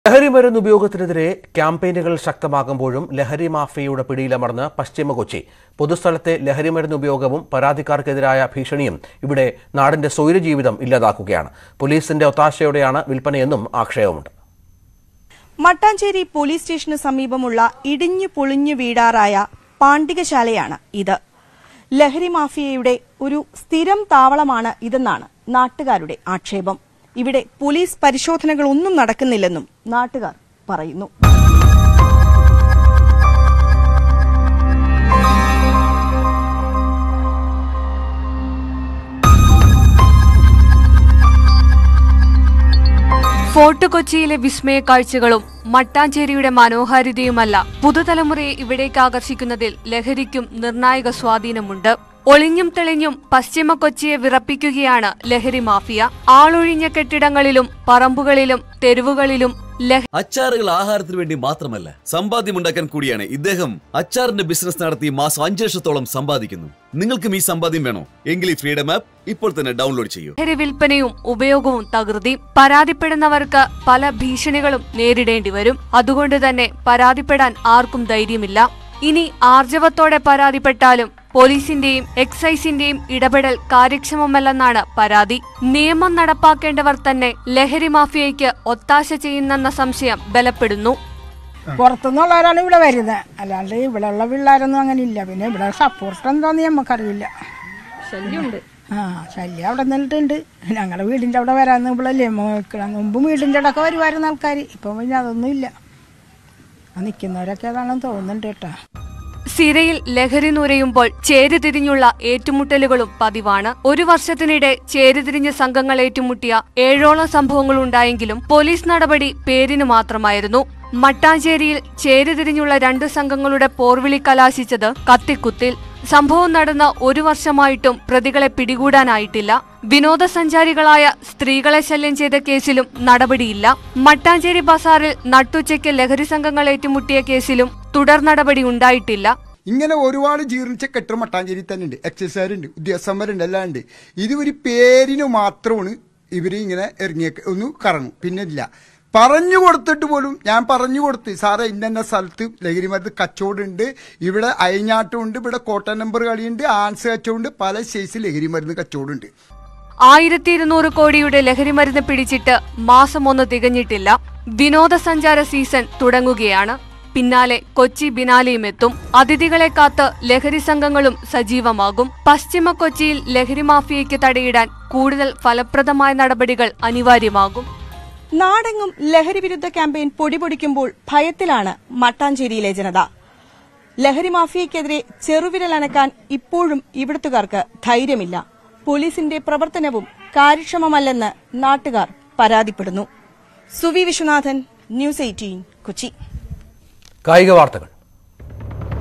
ലഹരി മരുന്ന് ഉപയോഗത്തിനെതിരെ ക്യാമ്പയിനുകൾ ശക്തമാകുമ്പോഴും ലഹരി മാഫിയയുടെ പിടിയിലമർന്ന് പശ്ചിമ കൊച്ചി പൊതുസ്ഥലത്തെ ലഹരി മരുന്ന് ഉപയോഗവും പരാതിക്കാർക്കെതിരായ ഭീഷണിയും ഇവിടെ നാടിന്റെ സ്വൈരജീവിതം ഇല്ലാതാക്കുകയാണ് പോലീസിന്റെ ഒത്താശയോടെയാണ് വിൽപ്പനയെന്നും ആക്ഷേപമുണ്ട് മട്ടാഞ്ചേരി പോലീസ് സ്റ്റേഷന് സമീപമുള്ള ഇടിഞ്ഞു പൊളിഞ്ഞു വീടാറായ പാണ്ഡികശാലയാണ് ഇത് ലഹരി മാഫിയയുടെ ഒരു സ്ഥിരം താവളമാണ് ഇതെന്നാണ് നാട്ടുകാരുടെ ആക്ഷേപം ഇവിടെ പോലീസ് പരിശോധനകളൊന്നും നടക്കുന്നില്ലെന്നും നാട്ടുകാർ പറയുന്നു ഫോർട്ട് കൊച്ചിയിലെ വിസ്മയ കാഴ്ചകളും മട്ടാഞ്ചേരിയുടെ മനോഹാരിതയുമല്ല പുതുതലമുറയെ ഇവിടേക്ക് ആകർഷിക്കുന്നതിൽ ലഹരിക്കും നിർണായക സ്വാധീനമുണ്ട് ഒളിഞ്ഞും തെളിഞ്ഞും പശ്ചിമ കൊച്ചിയെ വിറപ്പിക്കുകയാണ് ലഹരി മാഫിയ ആളൊഴിഞ്ഞ കെട്ടിടങ്ങളിലും പറമ്പുകളിലും തെരുവുകളിലും ലഹ അച്ചാറുകൾ ആഹാരത്തിന് വേണ്ടി മാത്രമല്ല സമ്പാദ്യമുണ്ടാക്കാൻ കൂടിയാണ് ഇദ്ദേഹം അച്ചാറിന്റെ ബിസിനസ് നടത്തി മാസം അഞ്ച് ലക്ഷത്തോളം സമ്പാദിക്കുന്നു നിങ്ങൾക്കും ഈ സമ്പാദ്യം വേണോ എങ്കിൽ ഈ ഫ്രീഡം ആപ്പ് ഇപ്പോൾ തന്നെ ഡൗൺലോഡ് ചെയ്യൂ ലഹരി വിൽപ്പനയും ഉപയോഗവും തകൃതി പരാതിപ്പെടുന്നവർക്ക് പല ഭീഷണികളും നേരിടേണ്ടി വരും അതുകൊണ്ട് തന്നെ പരാതിപ്പെടാൻ ആർക്കും ധൈര്യമില്ല ഇനി ആർജവത്തോടെ പരാതിപ്പെട്ടാലും പോലീസിന്റെയും എക്സൈസിന്റെയും ഇടപെടൽ കാര്യക്ഷമമല്ലെന്നാണ് പരാതി നിയമം നടപ്പാക്കേണ്ടവർ തന്നെ ലഹരി മാഫിയയ്ക്ക് ഒത്താശ ചെയ്യുന്നെന്ന സംശയം ബലപ്പെടുന്നു പുറത്തുനിന്നുള്ളവരാണ് ഇവിടെ വരുന്നത് അല്ലാണ്ട് ഇവിടെ ഉള്ള പിള്ളേരൊന്നും അങ്ങനെ ഇല്ല പിന്നെ ഇവിടെ സപ്പോർട്ട് എന്താന്ന് നമുക്കറിയില്ല ശല്യമുണ്ട് ആ ശല്യം അവിടെ നിന്നിട്ടുണ്ട് ഞങ്ങളുടെ വീടിൻ്റെ അവിടെ വരാൻ ഇവിടല്ലേ നോക്കണം മുമ്പ് വീടിൻ്റെ അവിടെയൊക്കെ വരുമായിരുന്ന ആൾക്കാർ ഇപ്പം പിന്നെ അതൊന്നും ഇല്ല ആ നിൽക്കുന്നവരൊക്കെ അതാണെന്ന് തോന്നുന്നുണ്ട് കേട്ടോ സിരയിൽ ലഹരി നുരയുമ്പോൾ ചേരിതിരിഞ്ഞുള്ള ഏറ്റുമുട്ടലുകളും പതിവാണ് ഒരു വർഷത്തിനിടെ ചേരിതിരിഞ്ഞ സംഘങ്ങൾ ഏറ്റുമുട്ടിയ ഏഴോളം സംഭവങ്ങൾ ഉണ്ടായെങ്കിലും പോലീസ് നടപടി പേരിന് മാത്രമായിരുന്നു മട്ടാഞ്ചേരിയിൽ ചേരിതിരിഞ്ഞുള്ള രണ്ട് സംഘങ്ങളുടെ പോർവിളി കലാശിച്ചത് കത്തിക്കുത്തിൽ സംഭവം നടന്ന ഒരു വർഷമായിട്ടും പ്രതികളെ പിടികൂടാനായിട്ടില്ല വിനോദസഞ്ചാരികളായ സ്ത്രീകളെ ശല്യം ചെയ്ത കേസിലും നടപടിയില്ല മട്ടാഞ്ചേരി ബസാറിൽ നട്ടുച്ചയ്ക്ക് ലഹരി സംഘങ്ങൾ ഏറ്റുമുട്ടിയ കേസിലും തുടർ നടപടി ഉണ്ടായിട്ടില്ല ഇങ്ങനെ ഒരുപാട് ജീർണിച്ച കെട്ടിടം മട്ടാഞ്ചേരി തന്നെ ഉണ്ട് എക്സൈസുകാരുണ്ട് ഉദ്യോഗസ്ഥന്മാരുണ്ട് എല്ലാം ഉണ്ട് ഇത് ഒരു പേരിന് മാത്രമാണ് ഇവർ ഇങ്ങനെ ഇറങ്ങിയ ഒന്ന് കറങ്ങും പിന്നെ ഇല്ല പറഞ്ഞു കൊടുത്തിട്ട് പോലും ഞാൻ പറഞ്ഞു കൊടുത്ത് സാറേ ഇന്ന സ്ഥലത്ത് ലഹരി മരുന്ന് കച്ചവടമുണ്ട് ഇവിടെ അയഞ്ഞാട്ടമുണ്ട് ഇവിടെ കോട്ട നമ്പർ കളിയുണ്ട് ആൻസ് കച്ചവടമുണ്ട് പല സൈസ് ലഹരി മരുന്ന് കച്ചവടമുണ്ട് ആയിരത്തി ഇരുന്നൂറ് കോടിയുടെ ലഹരി മരുന്ന് പിടിച്ചിട്ട് മാസം ഒന്ന് തികഞ്ഞിട്ടില്ല വിനോദസഞ്ചാര സീസൺ തുടങ്ങുകയാണ് പിന്നാലെ കൊച്ചി ബിനാലെയും എത്തും അതിഥികളെ കാത്ത് ലഹരി സംഘങ്ങളും സജീവമാകും പശ്ചിമ കൊച്ചിയിൽ ലഹരി മാഫിയയ്ക്ക് തടയിടാൻ കൂടുതൽ ഫലപ്രദമായ നടപടികൾ അനിവാര്യമാകും നാടെങ്ങും ലഹരി വിരുദ്ധ ക്യാമ്പയിൻ പൊടിപൊടിക്കുമ്പോൾ ഭയത്തിലാണ് മട്ടാഞ്ചേരിയിലെ ജനത ലഹരി മാഫിയയ്ക്കെതിരെ ചെറുവിരലനക്കാൻ ഇപ്പോഴും ഇവിടുത്തുകാർക്ക് ധൈര്യമില്ല പോലീസിന്റെ പ്രവർത്തനവും കാര്യക്ഷമമല്ലെന്ന് നാട്ടുകാർ പരാതിപ്പെടുന്നു സുവി വിശ്വനാഥൻ ന്യൂസ് എയ്റ്റീൻ കൊച്ചി കായിക വാർത്തകൾ